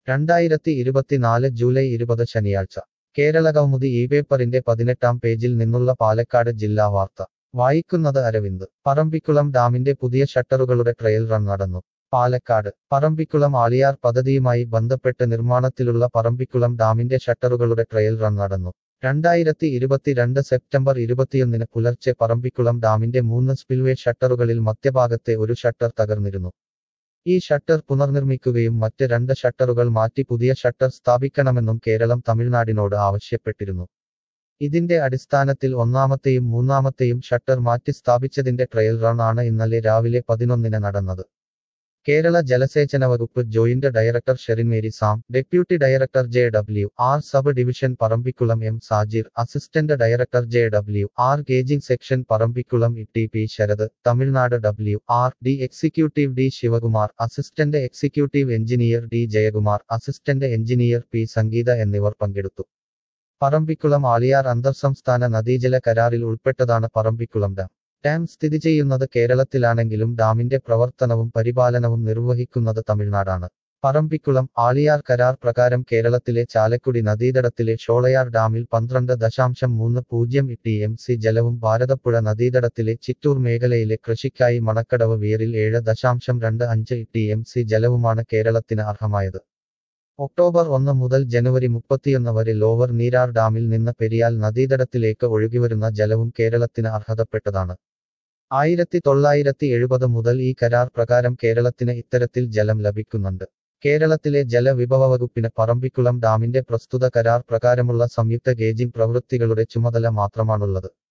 രണ്ടായിരത്തി ഇരുപത്തിനാല് ജൂലൈ ഇരുപത് ശനിയാഴ്ച കേരള കൗമുദി ഈ പേപ്പറിന്റെ പതിനെട്ടാം പേജിൽ നിന്നുള്ള പാലക്കാട് ജില്ലാ വാർത്ത വായിക്കുന്നത് അരവിന്ദ് പറമ്പിക്കുളം ഡാമിന്റെ പുതിയ ഷട്ടറുകളുടെ ട്രയൽ റൺ നടന്നു പാലക്കാട് പറമ്പിക്കുളം ആളിയാർ പദ്ധതിയുമായി ബന്ധപ്പെട്ട് നിർമ്മാണത്തിലുള്ള പറമ്പിക്കുളം ഡാമിന്റെ ഷട്ടറുകളുടെ ട്രയൽ റൺ നടന്നു രണ്ടായിരത്തി ഇരുപത്തിരണ്ട് സെപ്റ്റംബർ ഇരുപത്തിയൊന്നിന് പുലർച്ചെ പറമ്പിക്കുളം ഡാമിന്റെ മൂന്ന് സ്പിൽവേ ഷട്ടറുകളിൽ മധ്യഭാഗത്തെ ഒരു ഷട്ടർ തകർന്നിരുന്നു ഈ ഷട്ടർ പുനർനിർമ്മിക്കുകയും മറ്റ് രണ്ട് ഷട്ടറുകൾ മാറ്റി പുതിയ ഷട്ടർ സ്ഥാപിക്കണമെന്നും കേരളം തമിഴ്നാടിനോട് ആവശ്യപ്പെട്ടിരുന്നു ഇതിന്റെ അടിസ്ഥാനത്തിൽ ഒന്നാമത്തെയും മൂന്നാമത്തെയും ഷട്ടർ മാറ്റി സ്ഥാപിച്ചതിന്റെ ട്രയൽ റൺ ആണ് ഇന്നലെ രാവിലെ പതിനൊന്നിന് നടന്നത് കേരള ജലസേചന വകുപ്പ് joint director Sherin Mary Sam deputy director J W R sub division Parambikulam M Sajir assistant director J W R gauging section Parambikulam E T P Sarath Tamil Nadu W R D executive D Sivakumar assistant executive engineer D Jayakumar assistant engineer P Sangeetha എന്നിവർ പങ്കെടുത്തു പറമ്പിക്കുളം ആളിയാർ അന്തർസംസ്ഥാന നദീജല കരാറിൽ ഉൾപ്പെട്ടതാണ് Parambikulam dam dam സ്ഥിതി ചെയ്യുന്നത് കേരളത്തിലാണെങ്കിലും ഡാമിന്റെ പ്രവർത്തനവും പരിപാലനവും നിർവഹിക്കുന്നത് തമിഴ്നാടാണ് പറമ്പിക്കുളം ആളിയാർ കരാർ പ്രകാരം കേരളത്തിലെ ചാലക്കുടി നദീതടത്തിലെ ഷോളയാർ ഡാമിൽ പന്ത്രണ്ട് ദശാംശം മൂന്ന് പൂജ്യം ടി എം സി ജലവും ഭാരതപ്പുഴ നദീതടത്തിലെ ചിറ്റൂർ മേഖലയിലെ കൃഷിക്കായി മണക്കടവ് വീറിൽ ഏഴ് ദശാംശം രണ്ട് അഞ്ച് ടി എം സി ജലവുമാണ് കേരളത്തിന് അർഹമായത് ഒക്ടോബർ ഒന്ന് മുതൽ ജനുവരി മുപ്പത്തിയൊന്ന് വരെ ലോവർ നീരാർ ഡാമിൽ നിന്ന് പെരിയാൽ നദീതടത്തിലേക്ക് ഒഴുകിവരുന്ന ജലവും കേരളത്തിന് അർഹതപ്പെട്ടതാണ് ആയിരത്തി തൊള്ളായിരത്തി എഴുപത് മുതൽ ഈ കരാർ പ്രകാരം കേരളത്തിന് ഇത്തരത്തിൽ ജലം ലഭിക്കുന്നുണ്ട് കേരളത്തിലെ ജലവിഭവ വകുപ്പിന് പറമ്പിക്കുളം ഡാമിന്റെ പ്രസ്തുത കരാർ പ്രകാരമുള്ള സംയുക്ത ഗേജിംഗ് പ്രവൃത്തികളുടെ ചുമതല മാത്രമാണുള്ളത്